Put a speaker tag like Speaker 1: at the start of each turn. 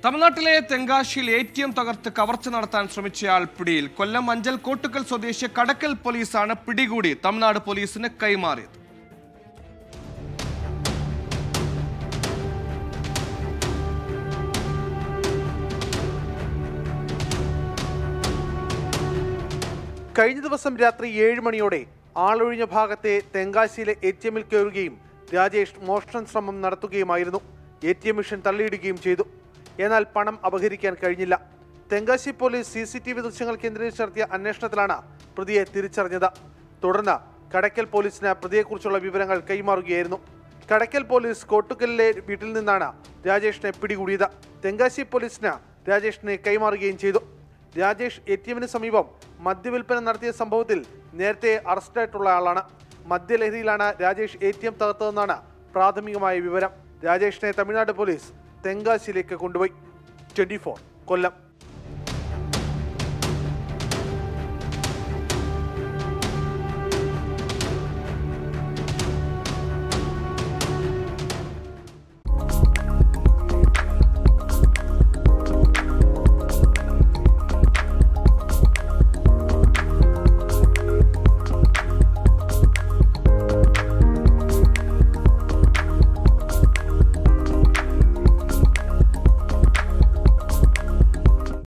Speaker 1: തമിഴ്നാട്ടിലെ തെങ്കാശിയിൽ A T M തകർത്ത് കവർച്ച നടത്താൻ ശ്രമിച്ചയാൾ പിടിയിൽ കൊല്ലം അഞ്ചൽ കോട്ടുക്കൽ സ്വദേശി കടക്കൽ പോലീസാണ് പിടികൂടി തമിഴ്നാട് പോലീസിന് കൈമാറിയത്
Speaker 2: കഴിഞ്ഞ ദിവസം രാത്രി ഏഴ് മണിയോടെ ആളൊഴിഞ്ഞ ഭാഗത്തെ തെങ്കാശിയിലെ എ ടി എമ്മിൽ കയറുകയും രാജേഷ് മോഷണ ശ്രമം നടത്തുകയുമായിരുന്നു എ ടി എം മെഷീൻ തള്ളിയിടുകയും ചെയ്തു എന്നാൽ പണം അപഹരിക്കാൻ കഴിഞ്ഞില്ല Tenkasi police C C T V ദൃശ്യങ്ങൾ കേന്ദ്രീകരിച്ച് നടത്തിയ അന്വേഷണത്തിലാണ് പ്രതിയെ തിരിച്ചറിഞ്ഞത് തുടർന്ന് കടയ്ക്കൽ പോലീസിന് പ്രതിയെക്കുറിച്ചുള്ള വിവരങ്ങൾ കൈമാറുകയായിരുന്നു കടയ്ക്കൽ പോലീസ് കോട്ടുക്കലിലെ വീട്ടിൽ നിന്നാണ് രാജേഷിനെ പിടികൂടിയത് തെങ്കാശി പോലീസിന് രാജേഷിനെ കൈമാറുകയും ചെയ്തു രാജേഷ് എ ടി എമ്മിന് സമീപം മദ്യവിൽപ്പന നടത്തിയ സംഭവത്തിൽ നേരത്തെ അറസ്റ്റായിട്ടുള്ള ആളാണ് മദ്യലഹരിയിലാണ് രാജേഷ് എ ടി എം തകർത്തതെന്നാണ് പ്രാഥമികമായ വിവരം രാജേഷിനെ തമിഴ്നാട് പോലീസ് തെങ്കാശിയിലേക്ക് കൊണ്ടുപോയി ട്വന്റി കൊല്ലം